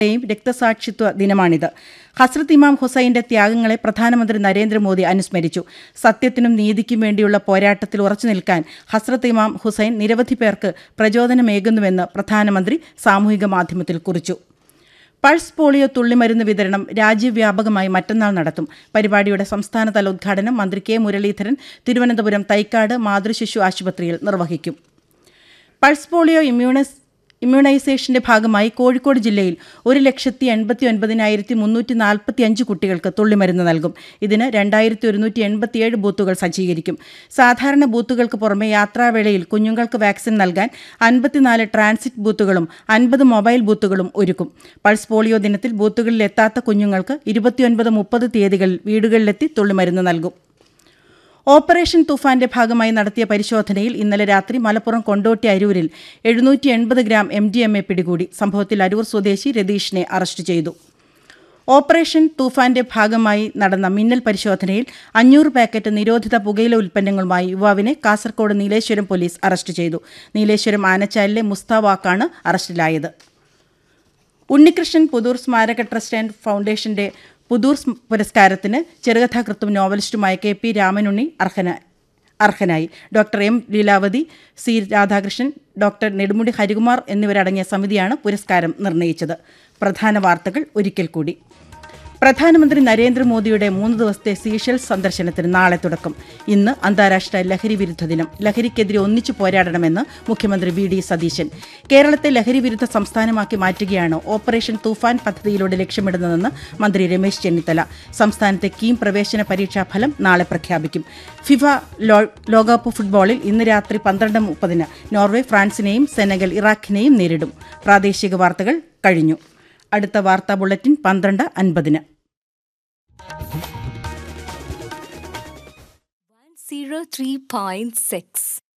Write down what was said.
യും രക്തസാക്ഷിത്വ ദിനമാണിത് ഹസ്രത്ത് ഇമാം ഹുസൈന്റെ ത്യാഗങ്ങളെ പ്രധാനമന്ത്രി നരേന്ദ്രമോദി അനുസ്മരിച്ചു സത്യത്തിനും നീതിക്കും വേണ്ടിയുള്ള പോരാട്ടത്തിൽ ഉറച്ചു നിൽക്കാൻ ഹസ്രത്ത് ഇമാം ഹുസൈൻ നിരവധി പേർക്ക് പ്രചോദനമേകുന്നുവെന്ന് പ്രധാനമന്ത്രി സാമൂഹിക മാധ്യമത്തിൽ കുറിച്ചു പൾസ് പോളിയോ തുള്ളിമരുന്ന് വിതരണം രാജ്യവ്യാപകമായി മറ്റന്നാൾ നടത്തും പരിപാടിയുടെ സംസ്ഥാനതല ഉദ്ഘാടനം മന്ത്രി കെ മുരളീധരൻ തിരുവനന്തപുരം തൈക്കാട് മാതൃശിശു ആശുപത്രിയിൽ നിർവഹിക്കും പൾസ് പോളിയോ ഇമ്മ്യൂണസ് ഇമ്മ്യൂണൈസേഷന്റെ ഭാഗമായി കോഴിക്കോട് ജില്ലയിൽ ഒരു ലക്ഷത്തി എൺപത്തി ഒൻപതിനായിരത്തി മുന്നൂറ്റി നാൽപ്പത്തി അഞ്ച് കുട്ടികൾക്ക് തുള്ളിമരുന്ന് നൽകും ഇതിന് രണ്ടായിരത്തി ഒരുന്നൂറ്റി എൺപത്തിയേഴ് ബൂത്തുകൾ സജ്ജീകരിക്കും സാധാരണ ബൂത്തുകൾക്ക് പുറമെ യാത്രാവേളയിൽ കുഞ്ഞുങ്ങൾക്ക് വാക്സിൻ നൽകാൻ അൻപത്തിനാല് ട്രാൻസിറ്റ് ബൂത്തുകളും അൻപത് മൊബൈൽ ബൂത്തുകളും ഒരുക്കും പൾസ് പോളിയോ ദിനത്തിൽ ബൂത്തുകളിൽ എത്താത്ത കുഞ്ഞുങ്ങൾക്ക് ഇരുപത്തിയൊൻപത് മുപ്പത് തീയതികളിൽ വീടുകളിലെത്തി തുള്ളിമരുന്ന് നൽകും ഓപ്പറേഷൻ തുഫാന്റെ ഭാഗമായി നടത്തിയ പരിശോധനയിൽ ഇന്നലെ രാത്രി മലപ്പുറം കൊണ്ടോട്ടി അരൂരിൽ എഴുന്നൂറ്റി എൺപത് gram M D M A പിടികൂടി സംഭവത്തിൽ അരൂർ സ്വദേശി രതീഷിനെ അറസ്റ്റ് ചെയ്തു ഓപ്പറേഷൻ തൂഫാന്റെ ഭാഗമായി നടന്ന മിന്നൽ പരിശോധനയിൽ അഞ്ഞൂറ് പാക്കറ്റ് നിരോധിത പുകയില ഉൽപ്പന്നങ്ങളുമായി യുവാവിനെ കാസർകോട് നീലേശ്വരം പോലീസ് അറസ്റ്റ് ചെയ്തു നീലേശ്വരം ആനച്ചാലിലെ മുസ്താവാക്കാണ് അറസ്റ്റിലായത് ഉണ്ണികൃഷ്ണൻ പുതൂർ സ്മാരക ട്രസ്റ്റ് ആൻഡ് ഫൗണ്ടേഷന്റെ പുതൂർ സ്മ- പുരസ്കാരത്തിന് ചെറുകഥാകൃത്തും നോവലിസ്റ്റുമായ കെ പി രാമനുണ്ണി അർഹന അർഹനായി doctor M Leelavathi C Radhakrishnan doctor Nedumudi Harikumar എന്നിവരടങ്ങിയ സമിതിയാണ് പുരസ്കാരം നിർണയിച്ചത് പ്രധാന വാർത്തകൾ ഒരിക്കൽ കൂടി പ്രധാനമന്ത്രി നരേന്ദ്രമോദിയുടെ മൂന്ന് ദിവസത്തെ സീഷെൽസ് സന്ദർശനത്തിന് നാളെ തുടക്കം ഇന്ന് അന്താരാഷ്ട്ര ലഹരി വിരുദ്ധ ദിനം ലഹരിക്കെതിരെ ഒന്നിച്ചു പോരാടണമെന്ന് മുഖ്യമന്ത്രി വി ഡി സതീശൻ കേരളത്തെ ലഹരി വിരുദ്ധ സംസ്ഥാനമാക്കി മാറ്റുകയാണ് ഓപ്പറേഷൻ തൂഫാൻ പദ്ധതിയിലൂടെ ലക്ഷ്യമിടുന്നതെന്ന് മന്ത്രി രമേശ് ചെന്നിത്തല സംസ്ഥാനത്തെ കീം പ്രവേശന പരീക്ഷാ ഫലം നാളെ പ്രഖ്യാപിക്കും ഫിഫ ലോ- ലോകകപ്പ് ഫുട്ബോളിൽ ഇന്ന് രാത്രി പന്ത്രണ്ട് മുപ്പതിന് നോർവേ ഫ്രാൻസിനെയും സെനഗൽ ഇറാഖിനെയും നേരിടും പ്രാദേശിക വാർത്തകൾ കഴിഞ്ഞു അടുത്ത വാർത്താ ബുള്ളറ്റിൻ പന്ത്രണ്ട് അൻപതിന് Zero three point six.